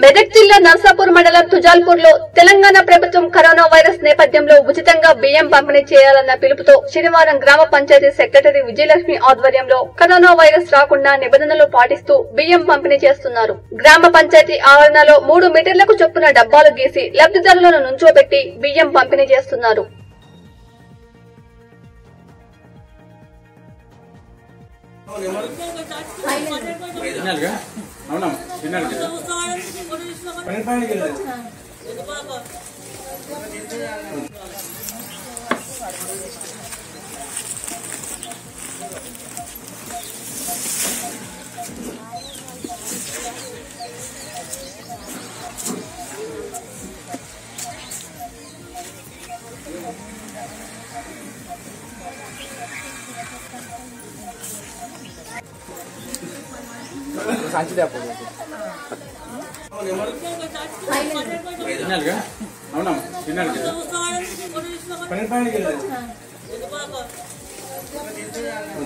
మెదక్ జిల్లా నర్సాపూర్ మండలం తుజాల్పూర్ లో తెలంగాణ ప్రభుత్వం కరోనా వైరస్ నేపథ్యంలో ఉచితంగా బియ్యం పంపిణీ చేయాలన్న పిలుపుతో శనివారం గ్రామ పంచాయతీ సెక్రటరీ విజయలక్ష్మి ఆధ్వర్యంలో కరోనా వైరస్ రాకుండా నిబంధనలు పాటిస్తూ బియ్యం పంపిణీ చేస్తున్నారు గ్రామ పంచాయతీ ఆవరణలో మూడు మీటర్లకు చొప్పున డబ్బాలు గీసి లబ్దిదారులను నుంచోబెట్టి బియ్యం పంపిణీ చేస్తున్నారు వినాలిగా అవునా వినాలి కదా పని పనికి వెళ్ళలేదు వినాలిగా అవునా వినాలి కదా పని పనికి వెళ్ళలేదు